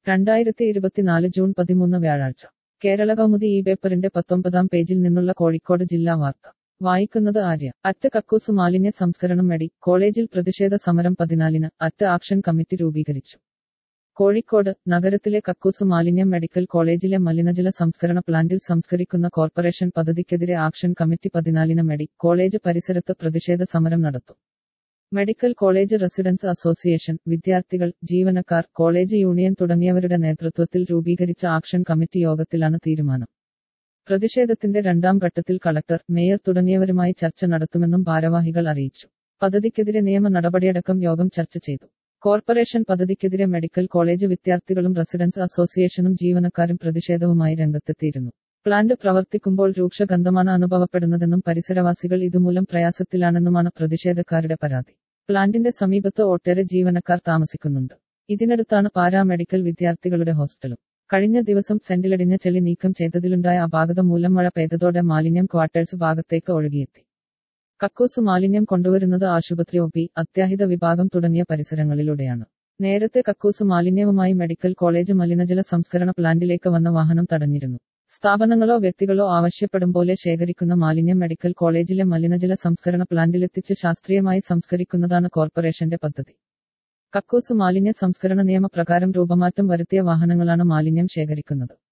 രണ്ടായിരത്തി ഇരുപത്തിനാല് ജൂൺ പതിമൂന്ന് വ്യാഴാഴ്ച കേരള കൗമുദി ഈ പേപ്പറിന്റെ പത്തൊമ്പതാം പേജിൽ നിന്നുള്ള കോഴിക്കോട് ജില്ലാ വാർത്ത വായിക്കുന്നത് ആര്യ അറ്റ് കക്കൂസ് മാലിന്യ സംസ്കരണം മെഡി കോളേജിൽ പ്രതിഷേധ സമരം പതിനാലിന് അറ്റ് ആക്ഷൻ കമ്മിറ്റി രൂപീകരിച്ചു കോഴിക്കോട് നഗരത്തിലെ കക്കൂസ് മാലിന്യം മെഡിക്കൽ കോളേജിലെ മലിനജല സംസ്കരണ പ്ലാന്റിൽ സംസ്കരിക്കുന്ന കോർപ്പറേഷൻ പദ്ധതിക്കെതിരെ ആക്ഷൻ കമ്മിറ്റി പതിനാലിന് മെഡി കോളേജ് പരിസരത്ത് പ്രതിഷേധ സമരം നടത്തും മെഡിക്കൽ കോളേജ് റെസിഡൻസ് അസോസിയേഷൻ വിദ്യാർത്ഥികൾ ജീവനക്കാർ കോളേജ് യൂണിയൻ തുടങ്ങിയവരുടെ നേതൃത്വത്തിൽ രൂപീകരിച്ച ആക്ഷൻ കമ്മിറ്റി യോഗത്തിലാണ് തീരുമാനം പ്രതിഷേധത്തിന്റെ രണ്ടാം ഘട്ടത്തിൽ കളക്ടർ മേയർ തുടങ്ങിയവരുമായി ചർച്ച നടത്തുമെന്നും ഭാരവാഹികൾ അറിയിച്ചു പദ്ധതിക്കെതിരെ നിയമ നടപടിയടക്കം യോഗം ചർച്ച ചെയ്തു കോർപ്പറേഷൻ പദ്ധതിക്കെതിരെ മെഡിക്കൽ കോളേജ് വിദ്യാർത്ഥികളും റെസിഡൻസ് അസോസിയേഷനും ജീവനക്കാരും പ്രതിഷേധവുമായി രംഗത്തെത്തിയിരുന്നു പ്ലാന്റ് പ്രവർത്തിക്കുമ്പോൾ രൂക്ഷഗന്ധമാണ് അനുഭവപ്പെടുന്നതെന്നും പരിസരവാസികൾ ഇതുമൂലം പ്രയാസത്തിലാണെന്നുമാണ് പ്രതിഷേധക്കാരുടെ പരാതി പ്ലാന്റിന്റെ സമീപത്ത് ഒട്ടേറെ ജീവനക്കാർ താമസിക്കുന്നുണ്ട് ഇതിനടുത്താണ് പാരാമെഡിക്കൽ വിദ്യാർത്ഥികളുടെ ഹോസ്റ്റലും കഴിഞ്ഞ ദിവസം സെന്റിലടിഞ്ഞ ചെളി നീക്കം ചെയ്തതിലുണ്ടായ അപാകത മൂലം മഴ പെയ്തതോടെ മാലിന്യം ക്വാർട്ടേഴ്സ് ഭാഗത്തേക്ക് ഒഴുകിയെത്തി കക്കൂസ് മാലിന്യം കൊണ്ടുവരുന്നത് ആശുപത്രി ഒ പി അത്യാഹിത വിഭാഗം തുടങ്ങിയ പരിസരങ്ങളിലൂടെയാണ് നേരത്തെ കക്കൂസ് മാലിന്യവുമായി മെഡിക്കൽ കോളേജ് മലിനജല സംസ്കരണ പ്ലാന്റിലേക്ക് വന്ന വാഹനം തടഞ്ഞിരുന്നു സ്ഥാപനങ്ങളോ വ്യക്തികളോ ആവശ്യപ്പെടും പോലെ ശേഖരിക്കുന്ന മാലിന്യം മെഡിക്കൽ കോളേജിലെ മലിനജല സംസ്കരണ പ്ലാന്റിലെത്തിച്ച് ശാസ്ത്രീയമായി സംസ്കരിക്കുന്നതാണ് കോർപ്പറേഷന്റെ പദ്ധതി കക്കൂസ് മാലിന്യ സംസ്കരണ നിയമപ്രകാരം രൂപമാറ്റം വരുത്തിയ വാഹനങ്ങളാണ് മാലിന്യം ശേഖരിക്കുന്നത്